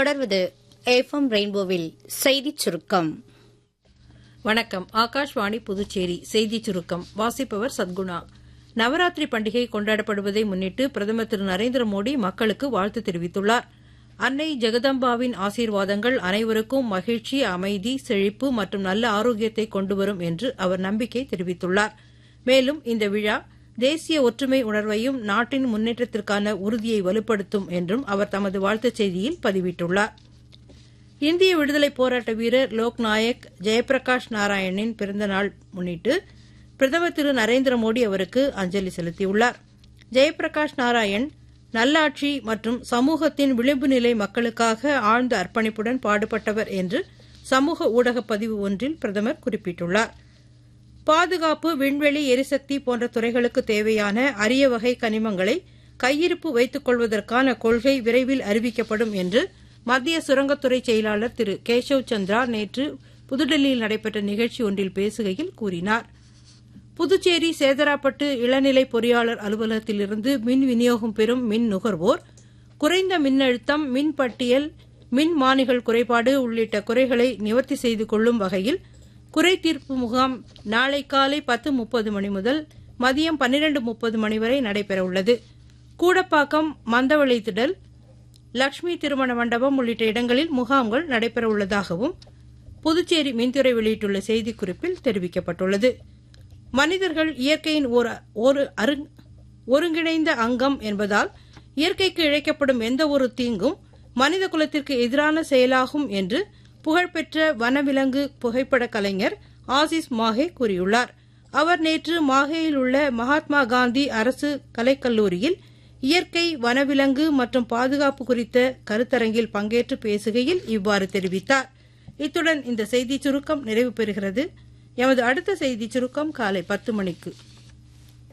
தொடர்வது எஃப்எம் ரெயின்போவில் செய்திச் சுருக்கம் வணக்கம் ஆகாஷ்வாணி புதுச்சேரி செய்திச் சுருக்கம் வாசிப்பவர் சத்குணா நவராத்திரி பண்டிகை கொண்டாடப்படுவதை முன்னிட்டு பிரதமர் திரு நரேந்திர மோடி மக்களுக்கு வாழ்த்து தெரிவித்துள்ளார் அன்னை ஜெகதம்பாவின் ஆசீர்வாதங்கள் அனைவருக்கும் மகிழ்ச்சி அமைதி செழிப்பு மற்றும் நல்ல ஆரோக்கியத்தை கொண்டுவரும் என்று அவர் நம்பிக்கை தெரிவித்துள்ளார் மேலும் இந்த விழா தேசிய ஒற்றுமை உணர்வையும் நாட்டின் முன்னேற்றத்திற்கான உறுதியை வலுப்படுத்தும் என்றும் அவர் தமது வாழ்த்துச் செய்தியில் பதிவிட்டுள்ளார் இந்திய விடுதலைப் போராட்ட வீரர் லோக்நாயக் ஜெயபிரகாஷ் நாராயணின் பிறந்த நாள் முன்னிட்டு பிரதமர் திரு நரேந்திர மோடி அவருக்கு அஞ்சலி செலுத்தியுள்ளார் ஜெயபிரகாஷ் நாராயண் நல்லாட்சி மற்றும் சமூகத்தின் விளிம்பு நிலை மக்களுக்காக ஆழ்ந்த அர்ப்பணிப்புடன் பாடுபட்டவர் என்று சமூக ஊடக பதிவு ஒன்றில் பிரதமர் குறிப்பிட்டுள்ளார் பாதுகாப்பு விண்வெளி எரிசக்தி போன்ற துறைகளுக்கு தேவையான அரிய வகை கனிமங்களை கையிருப்பு வைத்துக் கொள்வதற்கான கொள்கை விரைவில் அறிவிக்கப்படும் என்று மத்திய சுரங்கத்துறை செயலாளர் திரு கேசவ் சந்திரா நேற்று புதுடெல்லியில் நடைபெற்ற நிகழ்ச்சி ஒன்றில் பேசுகையில் கூறினார் புதுச்சேரி சேதராப்பட்டு இளநிலை பொறியாளர் அலுவலகத்திலிருந்து மின் விநியோகம் பெறும் மின் நுகர்வோர் குறைந்த மின்னழுத்தம் மின் பட்டியல் மின் மானிகள் குறைபாடு உள்ளிட்ட குறைகளை நிவர்த்தி செய்து கொள்ளும் வகையில் குறை தீர்ப்பு முகாம் நாளை காலை பத்து முப்பது மணி முதல் மதியம் பன்னிரண்டு முப்பது மணி வரை நடைபெறவுள்ளது கூடப்பாக்கம் மந்தவளை திடல் லட்சுமி திருமண மண்டபம் உள்ளிட்ட இடங்களில் முகாம்கள் நடைபெறவுள்ளதாகவும் புதுச்சேரி மின்துறை வெளியிட்டுள்ள செய்திக்குறிப்பில் தெரிவிக்கப்பட்டுள்ளது மனிதர்கள் இயற்கையின் ஒரு ஒரு அருங்- ஒருங்கிணைந்த அங்கம் என்பதால் இயற்கைக்கு இழைக்கப்படும் எந்த ஒரு தீங்கும் மனித குலத்திற்கு எதிரான செயலாகும் என்று புகழ்பெற்ற வனவிலங்கு புகைப்பட கலைஞர் ஆசிஸ் மாஹே கூறியுள்ளார் அவர் நேற்று மாஹேயில் உள்ள மகாத்மா காந்தி அரசு கலைக்கல்லூரியில் இயற்கை வனவிலங்கு மற்றும் பாதுகாப்பு குறித்த கருத்தரங்கில் பங்கேற்று பேசுகையில் இவ்வாறு தெரிவித்தார் இத்துடன் இந்த செய்திச் சுருக்கம் நிறைவு பெறுகிறது எமது அடுத்த செய்திச் சுருக்கம் காலை பத்து மணிக்கு